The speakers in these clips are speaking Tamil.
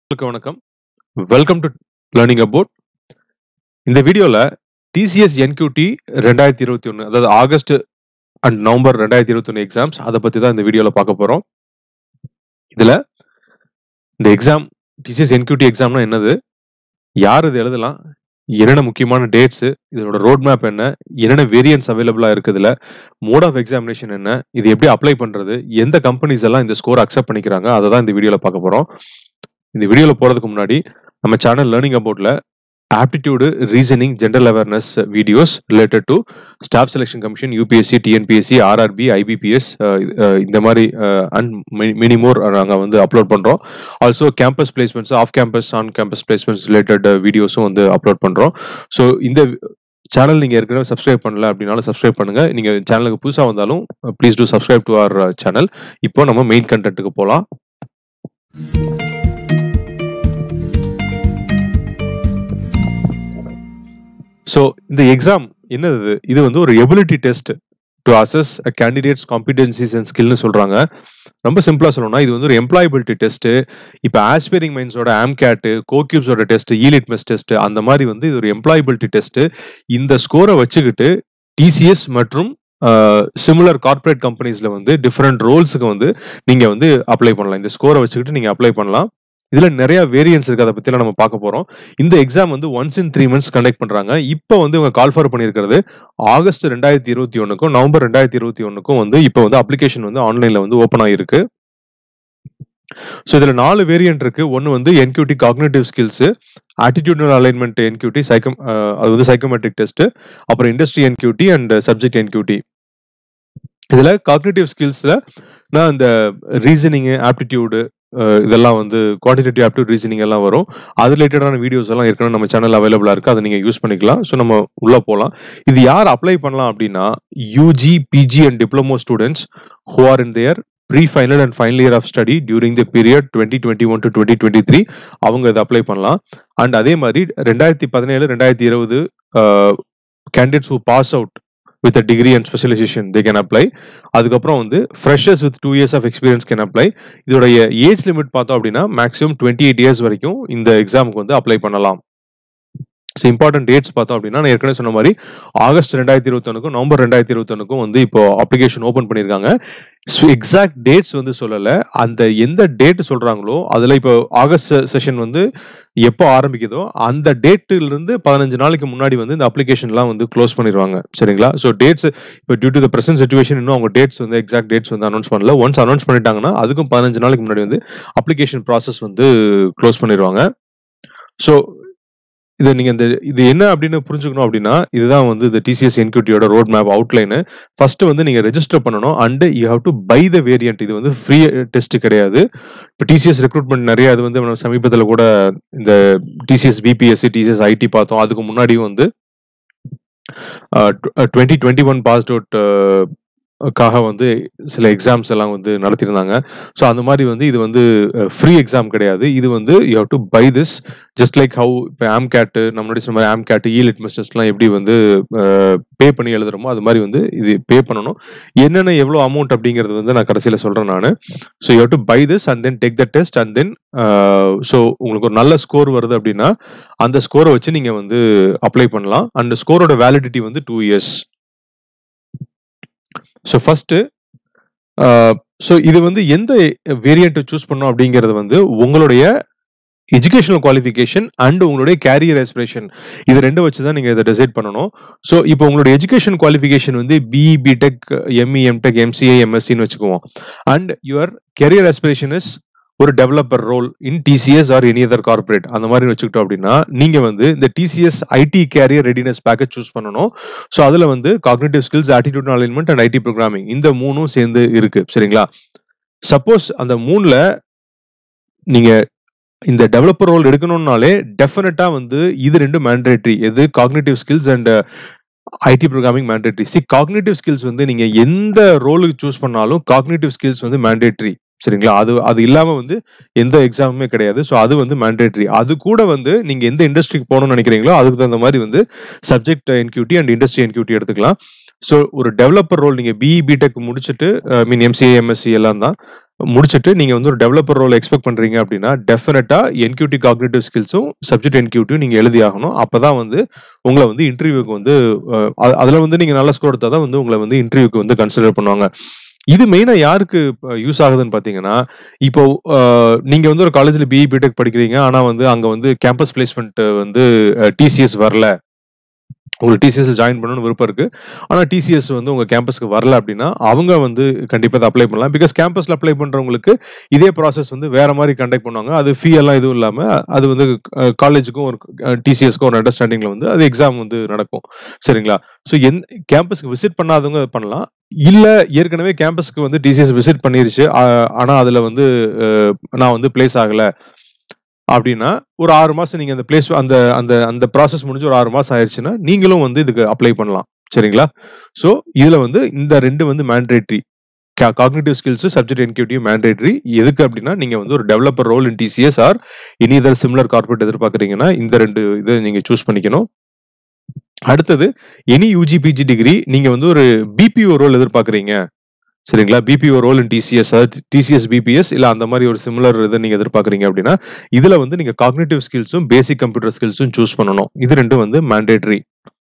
உங்களுக்கு வணக்கம் வெல்கம் டு லேர்னிங் அபவுட் இந்த வீடியோல டிசிஎஸ் என்கியூடி ரெண்டாயிரத்தி இருபத்தி ஒன்று அதாவது ஆகஸ்ட் அண்ட் நவம்பர் ரெண்டாயிரத்தி இருபத்தி ஒன்று எக்ஸாம்ஸ் அதை பத்தி தான் இந்த வீடியோல பார்க்க போறோம் இதுல இந்த எக்ஸாம் டிசிஎஸ் என்கியூடி எக்ஸாம்னா என்னது யார் இது எழுதலாம் என்னென்ன முக்கியமான டேட்ஸ் இதோட ரோட் மேப் என்ன என்னென்ன வேரியன்ஸ் அவைலபிளா இருக்குதுல மோட் ஆஃப் எக்ஸாமினேஷன் என்ன இது எப்படி அப்ளை பண்றது எந்த கம்பெனிஸ் எல்லாம் இந்த ஸ்கோர் அக்செப்ட் பண்ணிக்கிறாங்க அதை தான் இந்த வீடியோல பார்க்க போறோம் இந்த வீடியோல போறதுக்கு முன்னாடி நம்ம சேனல் லேர்னிங் அபவுட்ல aptitude reasoning general awareness videos related to staff selection commission UPSC TNPSC RRB IBPS இந்த மாதிரி அண்ட் மினிமோர் நாங்கள் வந்து அப்லோட் பண்றோம் also campus placements off campus on campus placements related வீடியோஸும் வந்து அப்லோட் பண்றோம் ஸோ இந்த சேனல் நீங்க ஏற்கனவே சப்ஸ்கிரைப் பண்ணல அப்படின்னாலும் சப்ஸ்கிரைப் பண்ணுங்க நீங்க சேனலுக்கு புதுசா வந்தாலும் please do subscribe to our channel இப்போ நம்ம மெயின் கண்டென்ட்டுக்கு போகலாம் ஸோ இந்த எக்ஸாம் என்னது இது வந்து ஒரு ability test to assess a candidates competencies and ஸ்கில்னு சொல்றாங்க ரொம்ப சிம்பிளா சொல்லணும்னா இது வந்து ஒரு எம்ப்ளாயபிலிட்டி டெஸ்ட் இப்போ ஆஸ்பைரிங் மைண்ட்ஸோட ஆம்கேட்டு கோக்யூப்ஸோட டெஸ்ட் ஈலிட்மெஸ் டெஸ்ட் அந்த மாதிரி வந்து இது ஒரு எம்ப்ளாயபிலிட்டி டெஸ்ட் இந்த ஸ்கோரை வச்சுக்கிட்டு டிசிஎஸ் மற்றும் சிமிலர் கார்பரேட் கம்பெனிஸ்ல வந்து டிஃப்ரெண்ட் ரோல்ஸுக்கு வந்து நீங்க வந்து அப்ளை பண்ணலாம் இந்த ஸ்கோரை வச்சுக்கிட்டு நீங்க அப்ளை பண்ணலாம் இதுல நிறைய வேரியன்ஸ் இருக்கு அதை பத்தி நம்ம பார்க்க போறோம் இந்த எக்ஸாம் வந்து once in three months conduct பண்றாங்க இப்போ வந்து இவங்க கால் ஃபார் பண்ணியிருக்கிறது ஆகஸ்ட் ரெண்டாயிரத்தி இருபத்தி ஒன்னுக்கும் நவம்பர் ரெண்டாயிரத்தி இருபத்தி ஒன்னுக்கும் வந்து இப்போ வந்து அப்ளிகேஷன் வந்து ஆன்லைன்ல வந்து ஓப்பன் ஆகிருக்கு ஸோ இதுல நாலு வேரியன்ட் இருக்கு ஒன்னு வந்து NQT cognitive skills aptitudinal alignment NQT சைக்கம் அது வந்து சைக்கோமெட்ரிக் டெஸ்ட் அப்புறம் industry NQT and subject NQT இதுல காக்னேட்டிவ் ஸ்கில்ஸ்ல நான் இந்த ரீசனிங் ஆப்டிடியூடு இதெல்லாம் வந்து குவான்டிடேட்டிவ் ஆப்டிவ் ரீசனிங் எல்லாம் வரும் அது ரிலேட்டடான வீடியோஸ் எல்லாம் ஏற்கனவே நம்ம சேனல் அவைலபிளா இருக்கு அதை நீங்க யூஸ் பண்ணிக்கலாம் ஸோ நம்ம உள்ள போகலாம் இது யார் அப்ளை பண்ணலாம் அப்படின்னா UG PG and diploma students who are in their pre final and final year of study during the period twenty twenty one to twenty twenty three அவங்க இதை அப்ளை பண்ணலாம் அண்ட் அதே மாதிரி ரெண்டாயிரத்தி பதினேழு ரெண்டாயிரத்தி இருபது candidates who pass out with degree and specialisation they can apply அதுக்கப்புறம் வந்து freshers with two years of experience can apply இதோடைய ஏஜ் லிமிட் பார்த்தோம் அப்படின்னா மேக்ஸிமம் டுவெண்ட்டி எயிட் இயர்ஸ் வரைக்கும் இந்த எக்ஸாமுக்கு வந்து அப்ளை பண்ணலாம் ஸோ இம்பார்ட்டன்ட் டேட்ஸ் பார்த்தோம் அப்படின்னா நான் ஏற்கனவே சொன்ன மாதிரி ஆகஸ்ட் ரெண்டாயிரத்தி இருபத்தொன்னுக்கும் நவம்பர் ரெண்டாயிரத்தி இருபத்தொன்னுக்கும் வந்து இப்போ அப்ளிகேஷன் ஓப்பன் பண்ணியிருக்காங்க எக்ஸாக்ட் டேட்ஸ் வந்து சொல்லலை அந்த எந்த டேட் சொல்றாங்களோ அதில் இப்போ ஆகஸ்ட் செஷன் வந்து எப்போ ஆரம்பிக்குதோ அந்த டேட்டில் இருந்து பதினஞ்சு நாளைக்கு முன்னாடி வந்து இந்த அப்ளிகேஷன்லாம் வந்து க்ளோஸ் பண்ணிடுவாங்க சரிங்களா ஸோ டேட்ஸ் இப்போ due to the present situation இன்னும் அவங்க டேட்ஸ் வந்து எக்ஸாக்ட் டேட்ஸ் வந்து அனௌன்ஸ் பண்ணல ஒன்ஸ் அனௌன்ஸ் பண்ணிட்டாங்கன்னா அதுக்கும் பதினஞ்சு நாளைக்கு முன்னாடி வந்து அப்ளிகேஷன் ப்ராசஸ் வந்து க்ளோஸ் பண்ணிடுவாங்க ஸோ இது நீங்க இந்த இது என்ன அப்படின்னு புரிஞ்சுக்கணும் அப்படின்னா இதுதான் வந்து இந்த டிசிஎஸ் என்கியூட்டியோட ரோட் மேப் அவுட்லைனு ஃபர்ஸ்ட் வந்து நீங்க ரெஜிஸ்டர் பண்ணணும் and you have to buy the variant இது வந்து ஃப்ரீ டெஸ்ட் கிடையாது இப்போ டிசிஎஸ் ரெக்ரூட்மெண்ட் நிறைய அது வந்து சமீபத்தில் கூட இந்த டிசிஎஸ் பிபிஎஸ்சி டிசிஎஸ் ஐடி பார்த்தோம் அதுக்கு முன்னாடியும் வந்து twenty twenty one passed out காக வந்து சில எக்ஸாம்ஸ் எல்லாம் வந்து நடத்தியிருந்தாங்க ஸோ அந்த மாதிரி வந்து இது வந்து ஃப்ரீ எக்ஸாம் கிடையாது இது வந்து you have to buy this just like how இப்போ ஆம் கேட்டு நம்மளுடைய சொன்ன மாதிரி ஆம் கேட்டு இ லிட்மஸ் டெஸ்ட்லாம் எப்படி வந்து பே பண்ணி எழுதுறோமோ அது மாதிரி வந்து இது பே பண்ணணும் என்னென்ன எவ்வளோ அமௌண்ட் அப்படிங்கிறது வந்து நான் கடைசியில் சொல்கிறேன் நான் so you to buy this and then take the test and then so உங்களுக்கு ஒரு நல்ல ஸ்கோர் வருது அப்படின்னா அந்த ஸ்கோரை வச்சு நீங்கள் வந்து அப்ளை பண்ணலாம் அண்ட் ஸ்கோரோட வேலிடிட்டி வந்து two years so first so இது வந்து எந்த வேரியன்ட் சூஸ் பண்ணோம் அப்படிங்கிறது வந்து உங்களுடைய எஜுகேஷனல் குவாலிஃபிகேஷன் அண்ட் உங்களுடைய கேரியர் எஸ்பிரேஷன் இது ரெண்டும் வச்சு தான் நீங்கள் இதை டிசைட் பண்ணணும் ஸோ இப்போ உங்களுடைய எஜுகேஷன் குவாலிஃபிகேஷன் வந்து BE BTech ME MTech MCA எம்எஸ்சின்னு வச்சுக்குவோம் and your career aspiration is ஒரு developer role in TCS or any other corporate அந்த மாதிரி வச்சுக்கிட்டோம் அப்படின்னா நீங்க வந்து இந்த TCS IT career readiness package choose பண்ணணும் ஸோ அதுல வந்து cognitive skills aptitude alignment and IT programming இந்த மூணும் சேர்ந்து இருக்கு சரிங்களா சப்போஸ் அந்த மூணுல நீங்க இந்த டெவலப்பர் ரோல் எடுக்கணும்னாலே டெஃபினட்டா வந்து இது ரெண்டு மேண்டேட்ரி எது cognitive skills and IT programming mandatory சி காக்னேட்டிவ் ஸ்கில்ஸ் வந்து நீங்க எந்த ரோலுக்கு சூஸ் பண்ணாலும் காக்னேட்டிவ் ஸ்கில்ஸ் வந்து மேண்டேட்ரி சரிங்களா அது அது இல்லாம வந்து எந்த எக்ஸாமுமே கிடையாது ஸோ அது வந்து மேண்டேட்ரி அது கூட வந்து நீங்க எந்த இண்டஸ்ட்ரிக்கு போகணும்னு நினைக்கிறீங்களோ அதுக்கு தகுந்த மாதிரி வந்து subject NQT and industry NQT எடுத்துக்கலாம் ஸோ ஒரு டெவலப்பர் ரோல் நீங்க பிஇ பிடெக் முடிச்சுட்டு ஐ மீன் எம்சிஏ எம்எஸ்சி எல்லாம் தான் முடிச்சுட்டு நீங்க வந்து ஒரு டெவலப்பர் ரோல் எக்ஸ்பெக்ட் பண்றீங்க அப்படின்னா டெஃபினட்டா என்கியூடி காக்னேட்டிவ் ஸ்கில்ஸும் சப்ஜெக்ட் என்கியூட்டியும் நீங்க எழுதி ஆகணும் அப்பதான் வந்து உங்களை வந்து இன்டர்வியூக்கு வந்து அஹ், அ- அதுல வந்து நீங்க நல்ல ஸ்கோர் எடுத்தா தான் வந்து உங்களை வந்து இன்டர்வியூக்கு வந்து கன்சிடர் பண்ணுவாங்க இது மெயினா யாருக்கு யூஸ் ஆகுதுன்னு பாத்தீங்கன்னா இப்போ அஹ், நீங்க வந்து ஒரு காலேஜ்ல பிஇ பிடெக் படிக்கிறீங்க ஆனா வந்து அங்க வந்து கேம்பஸ் பிளேஸ்மெண்ட் வந்து டிசிஎஸ் வரல உங்களுக்கு டிசிஎஸ் ஜாயின் பண்ணணும்னு விருப்பம் இருக்கு ஆனா டிசிஎஸ் வந்து உங்க கேம்பஸ்க்கு வரல அப்படின்னா அவங்க வந்து கண்டிப்பா இதை அப்ளை பண்ணலாம் பிகாஸ் கேம்பஸ்ல அப்ளை பண்றவங்களுக்கு இதே ப்ராசஸ் வந்து வேற மாதிரி கண்டக்ட் பண்ணுவாங்க அது ஃபீ எல்லாம் எதுவும் இல்லாம அது வந்து காலேஜுக்கும் ஒரு டிசிஎஸ்க்கும் ஒரு அண்டர்ஸ்டாண்டிங்ல வந்து அது எக்ஸாம் வந்து நடக்கும் சரிங்களா ஸோ எந் கேம்பஸ்க்கு விசிட் பண்ணாதவங்க அது பண்ணலாம் இல்ல ஏற்கனவே கேம்பஸ்க்கு வந்து டிசிஎஸ் விசிட் பண்ணிருச்சு ஆ- ஆனா அதுல வந்து அஹ், நான் வந்து பிளேஸ் ஆகல அப்படின்னா ஒரு ஆறு மாசம் நீங்க அந்த பிளேஸ் அந்த அந்த அந்த ப்ராசஸ் முடிஞ்சு ஒரு ஆறு மாசம் ஆயிடுச்சுன்னா நீங்களும் வந்து இதுக்கு அப்ளை பண்ணலாம் சரிங்களா ஸோ இதுல வந்து இந்த ரெண்டு வந்து mandatory cognitive skills subject NQT mandatory எதுக்கு அப்படின்னா நீங்க வந்து ஒரு developer role in TCS or any other similar corporate எதிர்பார்க்குறீங்கன்னா இந்த ரெண்டு இதை நீங்க சூஸ் பண்ணிக்கணும் அடுத்தது எனி யூஜி பிஜி டிகிரி நீங்க வந்து ஒரு பிபிஓ ரோல் எதிர்பார்க்குறீங்க சரிங்களா BPO role in TCS TCS BPS இல்ல அந்த மாதிரி ஒரு சிமிலர் இதை நீங்க எதிர்பார்க்குறீங்க அப்படின்னா இதுல வந்து நீங்க காக்னிட்டிவ் ஸ்கில்ஸும் பேசிக் கம்ப்யூட்டர் ஸ்கில்ஸும் சூஸ் பண்ணணும் இது ரெண்டும் வந்து மேண்டேட்ரி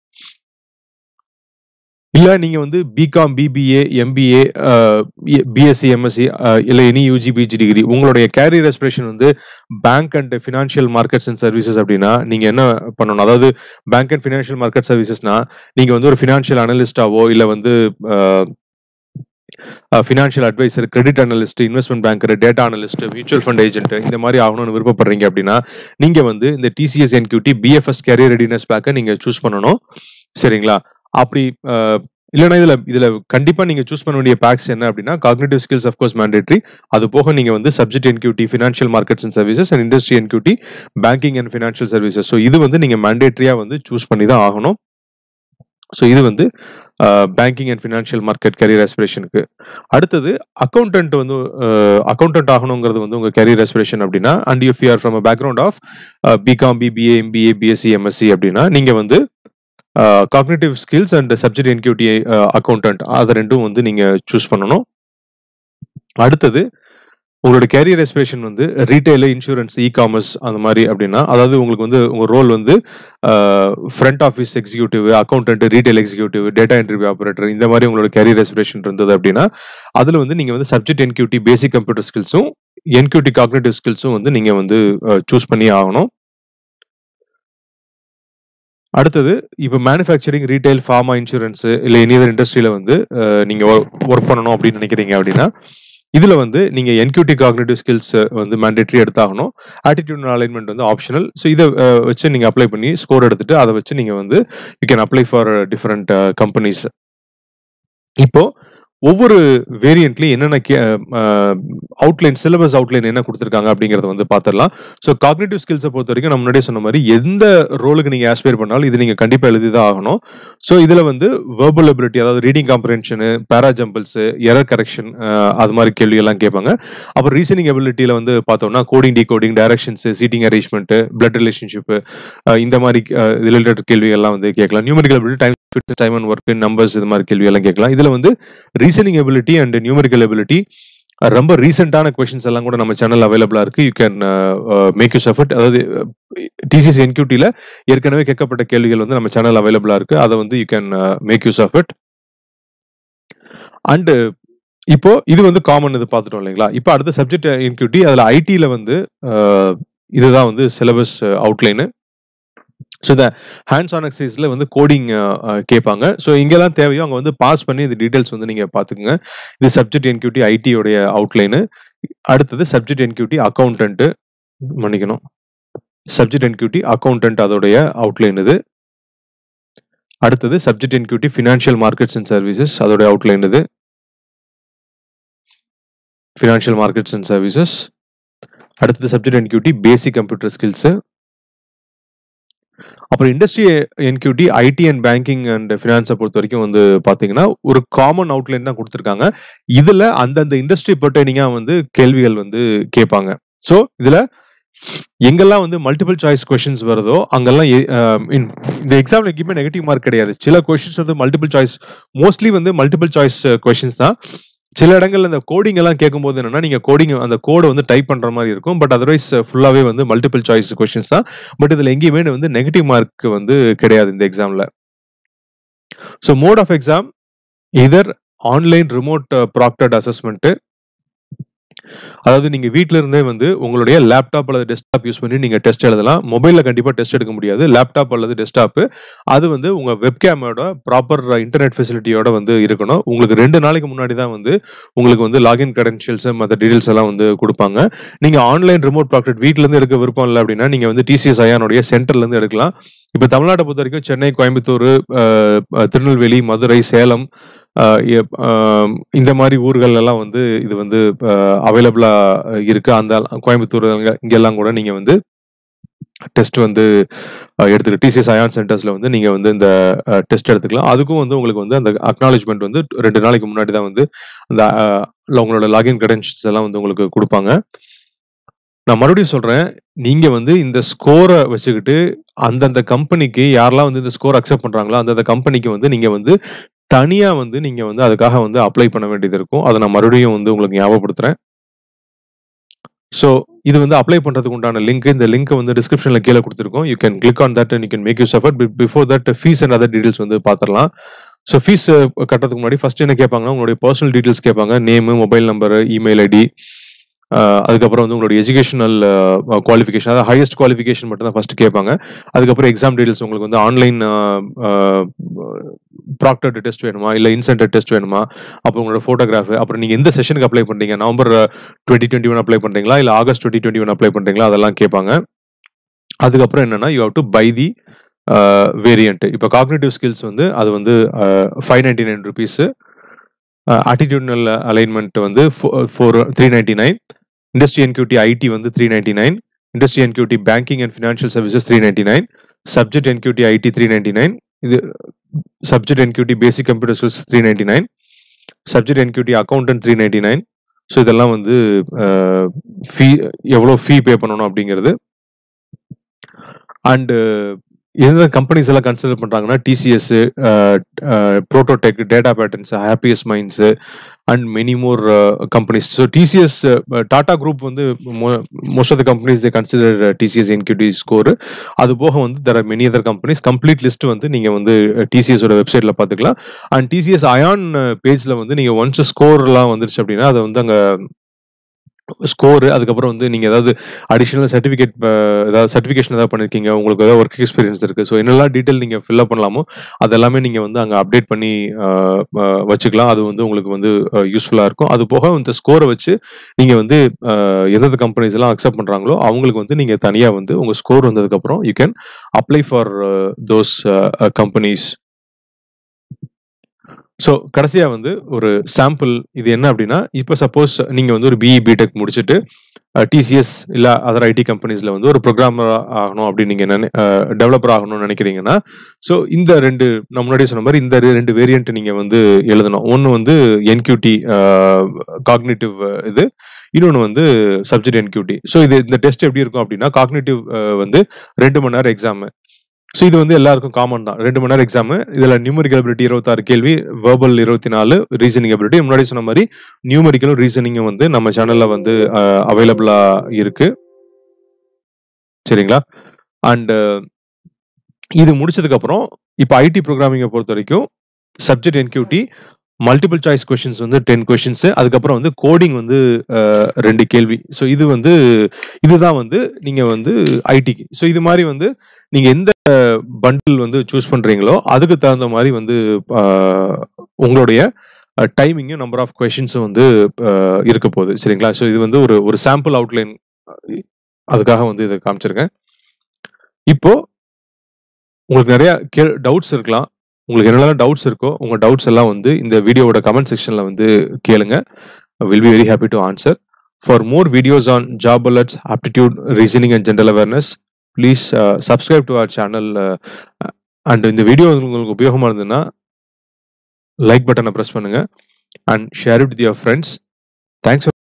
இல்ல நீங்க வந்து BCom BBA MBA BSc MSc இல்ல எனி யூஜி பிஜி டிகிரி உங்களுடைய கேரியர் ரெஸ்பிரேஷன் வந்து bank and financial markets and services அப்படின்னா நீங்க என்ன பண்ணணும் அதாவது பேங்க் அண்ட் ஃபினான்ஷியல் மார்க்கெட் சர்வீசஸ்னா நீங்க வந்து ஒரு ஃபினான்ஷியல் அனலிஸ்டாவோ இல்ல வந்து financial advisor credit analyst investment banker data analyst mutual fund agent இந்த மாதிரி ஆகணும்னு விருப்பப்படுறீங்க அப்படின்னா நீங்க வந்து இந்த TCS NQT BFS career readiness பேக்கை நீங்க சூஸ் பண்ணணும் சரிங்களா அப்படி அஹ், இல்லைன்னா இதுல இதுல கண்டிப்பா நீங்க சூஸ் பண்ண வேண்டிய பேக்ஸ் என்ன அப்படின்னா காக்னிட்டிவ் ஸ்கில்ஸ் அஃப்கோர்ஸ் மேண்டேட்ரி அது போக நீங்க வந்து subject NQT financial markets and services and industry NQT banking and financial services so இது வந்து நீங்க மேண்டேட்ரியா வந்து சூஸ் பண்ணி தான் ஆகணும் ஸோ இது வந்து banking and financial market career ஆஸ்பிரேஷனுக்கு அடுத்தது அக்கௌண்டன்ட் வந்து அக்கௌண்டன்ட் ஆகணுங்கிறது வந்து உங்க கரியர் ஆஸ்பிரேஷன் அப்படின்னா and you are from background of BCom BBA MBA BSc MSc அப்படின்னா நீங்க வந்து cognitive skills and subject NQT accountant அது ரெண்டும் வந்து நீங்க சூஸ் பண்ணணும் அடுத்தது உங்களோட கேரியர் எஸ்பிரேஷன் வந்து ரீட்டைல் இன்சூரன்ஸ் இ காமர்ஸ் அந்த மாதிரி அப்படின்னா அதாவது உங்களுக்கு வந்து உங்க ரோல் வந்து front office executive accountant retail executive data entry operator இந்த மாதிரி உங்களோட கேரியர் எஸ்பிரேஷன் இருந்தது அப்படின்னா அதுல வந்து நீங்க வந்து சப்ஜெக்ட் என்கியூட்டி பேசிக் கம்ப்யூட்டர் ஸ்கில்ஸும் என்கியூட்டி காக்னேட்டிவ் ஸ்கில்ஸும் வந்து நீங்க வந்து சூஸ் பண்ணி ஆகணும் அடுத்தது இப்போ மேனுஃபேக்சரிங் ரீட்டைல் ஃபார்மா இன்சூரன்ஸ் இல்லை எனி அதர் இண்டஸ்ட்ரியில வந்து அஹ், நீங்க ஒர்க் பண்ணணும் அப்படின்னு நினைக்கிறீங்க அப்படின்னா இதுல வந்து நீங்க என்கியூட்டி காக்னேட்டிவ் ஸ்கில்ஸ் வந்து மேண்டேட்டரி எடுத்தாகணும் ஆட்டிடியூட் அலைன்மெண்ட் வந்து ஆப்ஷனல் ஸோ இதை அஹ், வச்சு நீங்க அப்ளை பண்ணி ஸ்கோர் எடுத்துட்டு அதை வச்சு நீங்க வந்து you can apply for different companies இப்போ ஒவ்வொரு வேரியண்ட்லயும் என்னென்ன அவுட்லைன் சிலபஸ் அவுட்லைன் என்ன கொடுத்துருக்காங்க அப்படிங்கறத வந்து பார்த்துடலாம் ஸோ காக்னேட்டிவ் ஸ்கில்ஸை பொறுத்த வரைக்கும் நம்ம முன்னாடியே சொன்ன மாதிரி எந்த ரோலுக்கு நீங்க ஆஸ்பயர் பண்ணாலும் இது நீங்க கண்டிப்பா எழுதி தான் ஆகணும் ஸோ இதுல வந்து வெர்பல் எபிலிட்டி அதாவது ரீடிங் காம்ப்ரன்ஷனு பேரா ஜம்பிள்ஸ் எரர் கரெக்ஷன் அது மாதிரி கேள்வி எல்லாம் கேட்பாங்க அப்புறம் ரீசனிங் எபிலிட்டியில வந்து பார்த்தோம்னா coding decoding directions seating arrangement blood relationship இந்த மாதிரி ரிலேட்டட் கேள்விகள்லாம் வந்து கேட்கலாம் numerical ability time time and work numbers இது மாதிரி கேள்வி எல்லாம் கேட்கலாம் இதுல வந்து reasoning ability and numerical ability ரொம்ப ரீசெண்டான கொஸ்டின்ஸ் எல்லாம் கூட நம்ம சேனல் அவைலபிளா இருக்கு you can make use of it அதாவது டிசிஎஸ் என்கியூட்டில ஏற்கனவே கேட்கப்பட்ட கேள்விகள் வந்து நம்ம சேனல் அவைலபிளா இருக்கு அதை வந்து you can make use of it and இப்போ இது வந்து காமன் இது பார்த்துட்டோம் இல்லைங்களா இப்போ அடுத்த சப்ஜெக்ட் என்கியூட்டி அதுல ஐடில வந்து அஹ், இதுதான் வந்து சிலபஸ் அவுட்லைனு ஸோ இந்த ஹேண்ட்ஸ் ஆன் எக்ஸசைஸ்ல வந்து கோடிங் கேட்பாங்க ஸோ இங்கெல்லாம் தேவையோ அங்கே வந்து பாஸ் பண்ணி இந்த டீடைல்ஸ் வந்து நீங்க பார்த்துக்குங்க இது சப்ஜெக்ட் என்கியூட்டி ஐடியோடைய அவுட்லைனு அடுத்தது சப்ஜெக்ட் என்கியூட்டி அக்கௌண்டன்ட் மன்னிக்கணும் சப்ஜெக்ட் என்கியூட்டி அக்கௌண்டன்ட் அதோடைய அவுட்லைன் இது அடுத்தது subject NQT financial markets and services அதோடைய அவுட்லைன் இது ஃபினான்ஷியல் மார்க்கெட்ஸ் அண்ட் சர்வீசஸ் அடுத்தது subject NQT basic computer skills அப்புறம் industry NQT IT and banking and ஃபினான்ஸை பொறுத்த வரைக்கும் வந்து பாத்தீங்கன்னா ஒரு காமன் அவுட்லைன் தான் கொடுத்துருக்காங்க இதுல அந்தந்த இண்டஸ்ட்ரி பர்டைனிங்கா வந்து கேள்விகள் வந்து கேட்பாங்க ஸோ இதுல எங்கெல்லாம் வந்து மல்டிபிள் சாய்ஸ் கொஷின்ஸ் வருதோ அங்கெல்லாம் எ- ஆஹ் in- இந்த எக்ஸாம்ல எங்கேயுமே நெகட்டிவ் மார்க் கிடையாது சில கொஷின்ஸ் வந்து மல்டிபிள் சாய்ஸ் மோஸ்ட்லி வந்து மல்டிபிள் சாய்ஸ் கொஷின்ஸ் தான் சில இடங்கள்ல இந்த கோடிங் எல்லாம் கேட்கும்போது என்னன்னா நீங்க கோடிங் அந்த கோடை வந்து டைப் பண்ற மாதிரி இருக்கும் பட் அதர்வைஸ் ஃபுல்லாவே வந்து மல்டிபிள் சாய்ஸ் கொஷின்ஸ் தான் பட் இதுல எங்கேயுமே வந்து நெகட்டிவ் மார்க் வந்து கிடையாது இந்த எக்ஸாம்ல so mode of exam either online remote proctored assessment அதாவது நீங்க வீட்ல இருந்தே வந்து உங்களுடைய லேப்டாப் அல்லது டெஸ்க்டாப் யூஸ் பண்ணி நீங்க டெஸ்ட் எழுதலாம் மொபைல்ல கண்டிப்பா டெஸ்ட் எடுக்க முடியாது லேப்டாப் அல்லது டெஸ்க்டாப் அது வந்து உங்க வெப்கேமோட ப்ராப்பர் இன்டர்நெட் ஃபெசிலிட்டியோட வந்து இருக்கணும் உங்களுக்கு ரெண்டு நாளைக்கு முன்னாடி தான் வந்து உங்களுக்கு வந்து லாகின் கிரெடென்ஷியல்ஸ் மற்ற டீடைல்ஸ் எல்லாம் வந்து கொடுப்பாங்க நீங்க ஆன்லைன் ரிமோட் ப்ராக்டட் வீட்ல இருந்து எடுக்க விருப்பம் இல்லை அப்படின்னா நீங்க வந்து டிசிஎஸ் ஐயானுடைய சென்டர்ல இருந்து எடுக்கலாம் இப்ப தமிழ்நாட்டை பொறுத்த வரைக்கும் சென்னை கோயம்புத்தூர் அஹ், அஹ், திருநெல்வேலி மதுரை சேலம் அஹ், எப்- அஹ், இந்த மாதிரி ஊர்கள் எல்லாம் வந்து இது வந்து அவைலபிளா இருக்கு அந்த கோயம்புத்தூர் அங்க- இங்கெல்லாம் கூட நீங்க வந்து டெஸ்ட் வந்து அஹ், எடுத்துக்க டிசிஎஸ் அயான் சென்டர்ஸ்ல வந்து நீங்க வந்து இந்த டெஸ்ட் எடுத்துக்கலாம் அதுக்கும் வந்து உங்களுக்கு வந்து அந்த அக்னாலஜ்மெண்ட் வந்து ரெண்டு நாளைக்கு முன்னாடி தான் வந்து அந்த அஹ், உங்களோட லாகின் கிரெடென்ஷியல்ஸ் எல்லாம் வந்து உங்களுக்கு கொடுப்பாங்க நான் மறுபடியும் சொல்றேன் நீங்க வந்து இந்த ஸ்கோரை வச்சுக்கிட்டு அந்தந்த கம்பெனிக்கு யாரெல்லாம் வந்து இந்த ஸ்கோர் அக்செப்ட் பண்றாங்களோ அந்தந்த கம்பெனிக்கு வந்து நீங்க வந்து தனியா வந்து நீங்க வந்து அதுக்காக வந்து அப்ளை பண்ண வேண்டியது இருக்கும் அதை நான் மறுபடியும் வந்து உங்களுக்கு ஞாபகப்படுத்துறேன் ஸோ இது வந்து அப்ளை பண்றதுக்கு உண்டான லிங்க் இந்த லிங்க் வந்து டிஸ்கிரிப்ஷன்ல கீழே கொடுத்துருக்கோம் you can click on that and you can make use of it before that fees and other details வந்து பார்த்துடலாம் ஸோ ஃபீஸ் கட்டுறதுக்கு முன்னாடி ஃபர்ஸ்ட் என்ன கேட்பாங்கன்னா உங்களுடைய பர்சனல் டீடைல்ஸ் கேட்பாங்க name mobile number email ID அதுக்கப்புறம் வந்து உங்களுடைய எஜுகேஷனல் குவாலிஃபிகேஷன் அதாவது ஹையஸ்ட் குவாலிஃபிகேஷன் மட்டும் தான் ஃபர்ஸ்ட் கேட்பாங்க அதுக்கப்புறம் எக்ஸாம் டீடைல்ஸ் உங்களுக்கு வந்து ஆன்லைன் ப்ராக்டர் டெஸ்ட் வேணுமா இல்லை இன்சென்டர் டெஸ்ட் வேணுமா அப்புறம் உங்களோட ஃபோட்டோகிராஃப் அப்புறம் நீங்கள் எந்த செஷனுக்கு அப்ளை பண்ணுறீங்க November twenty twenty one apply பண்ணுறீங்களா இல்லை August twenty twenty one apply பண்ணுறீங்களா அதெல்லாம் கேட்பாங்க அதுக்கப்புறம் என்னன்னா you have to buy the variant இப்போ காக்னேட்டிவ் ஸ்கில்ஸ் வந்து அது வந்து five ninety nine rupees aptitudinal alignment வந்து four three ninety nine industry NQT IT வந்து three ninety nine industry NQT banking and financial services three ninety nine subject NQT IT three ninety nine இது subject NQT basic computer skills three ninety nine subject NQT accountant three ninety nine so இதெல்லாம் வந்து ஃபீ எவ்வளோ ஃபீ பே பண்ணணும் அப்படிங்கிறது அண்டு எந்த கம்பெனிஸ் எல்லாம் கன்சிடர் பண்றாங்கன்னா TCS Prototech data patterns Happiest Minds and many more companies so TCS Tata group வந்து most of the companies they consider TCS NQT score அது போக வந்து there are many other companies complete list வந்து நீங்க வந்து டிசிஎஸோட வெப்சைட்ல பாத்துக்கலாம் அண்ட் டிசிஎஸ் அயான் பேஜ்ல வந்து நீங்க ஒன்ஸ் ஸ்கோர்லாம் வந்துருச்சு அப்படின்னா அதை வந்து அங்க ஸ்கோரு அதுக்கப்புறம் வந்து நீங்க ஏதாவது அடிஷனல் சர்டிஃபிகேட் ஏதாவது சர்டிஃபிகேஷன் ஏதாவது பண்ணிருக்கீங்க உங்களுக்கு ஏதாவது ஒர்க் எக்ஸ்பீரியன்ஸ் இருக்கு ஸோ என்னெல்லாம் டீட்டெயில் நீங்க ஃபில்அப் பண்ணலாமோ அதெல்லாமே நீங்க வந்து அங்க அப்டேட் பண்ணி அஹ், அஹ், வச்சுக்கலாம் அது வந்து உங்களுக்கு வந்து யூஸ்ஃபுல்லா இருக்கும் அது போக இந்த ஸ்கோரை வச்சு நீங்க வந்து அஹ், எந்தெந்த கம்பெனிஸ் எல்லாம் அக்செப்ட் பண்றாங்களோ அவங்களுக்கு வந்து நீங்க தனியா வந்து உங்க ஸ்கோர் வந்ததுக்கு அப்புறம் you can apply for those companies so கடைசியா வந்து ஒரு சாம்பிள் இது என்ன அப்படின்னா இப்போ சப்போஸ் நீங்க வந்து ஒரு பிஇ பிடெக் முடிச்சுட்டு டிசிஎஸ் இல்ல அதர் ஐடி கம்பெனிஸ்ல வந்து ஒரு ப்ரோக்ராமர் ஆகணும் அப்படின்னு நீங்க டெவலப்பர் ஆகணும்னு நினைக்கிறீங்கன்னா ஸோ இந்த ரெண்டு நான் முன்னாடியே சொன்ன மாதிரி இந்த ரெ- ரெண்டு வேரியன்ட் நீங்க வந்து எழுதணும் ஒன்று வந்து என்கியூடி காக்னேட்டிவ் இது இன்னொன்று வந்து சப்ஜெக்ட் என்கியூடி ஸோ இது இந்த டெஸ்ட் எப்படி இருக்கும் அப்படின்னா காக்னேட்டிவ் வந்து ரெண்டு மணி நேரம் எக்ஸாம் ஸோ இது வந்து எல்லாருக்கும் காமன் தான் ரெண்டு மணி நேரம் எக்ஸாம் இதுல நியூமரிக்கல் அபிலிட்டி இருபத்தாறு கேள்வி வேர்பல் இருபத்தி நாலு ரீசனிங் அபிலிட்டி முன்னாடி சொன்ன மாதிரி நியூமரிக்கலும் ரீசனிங்கும் வந்து நம்ம சேனல்ல வந்து அவைலபிளா இருக்கு சரிங்களா அண்ட் இது முடிச்சதுக்கு அப்புறம் இப்போ ஐடி ப்ரோக்ராமிங்கை பொறுத்த வரைக்கும் subject NQT multiple choice questions வந்து டென் கொஷின்ஸ் அதுக்கப்புறம் வந்து கோடிங் வந்து அஹ், ரெண்டு கேள்வி ஸோ இது வந்து இதுதான் வந்து நீங்க வந்து ஐடிக்கு ஸோ இது மாதிரி வந்து நீங்க எந்த பண்டில் வந்து சூஸ் பண்றீங்களோ அதுக்கு தகுந்த மாதிரி வந்து அஹ், உங்களுடைய டைமிங்கும் நம்பர் ஆஃப் கொஷின்ஸும் வந்து அஹ், இருக்க போகுது சரிங்களா ஸோ இது வந்து ஒரு ஒரு சாம்பிள் அவுட்லைன் அதுக்காக வந்து இதை காமிச்சிருக்கேன் இப்போ உங்களுக்கு நிறைய கே டவுட்ஸ் இருக்கலாம் உங்களுக்கு என்னெல்லாம் டவுட்ஸ் இருக்கோ உங்க டவுட்ஸ் எல்லாம் வந்து இந்த வீடியோவோட கமெண்ட் செக்ஷன்ல வந்து கேளுங்க will be very happy to answer for more videos on job alerts aptitude reasoning and general awareness please subscribe to our channel and இந்த வீடியோ உங்களுக்கு உபயோகமா இருந்ததுன்னா லைக் பட்டனை ப்ரெஸ் பண்ணுங்க and share it with your friends thanks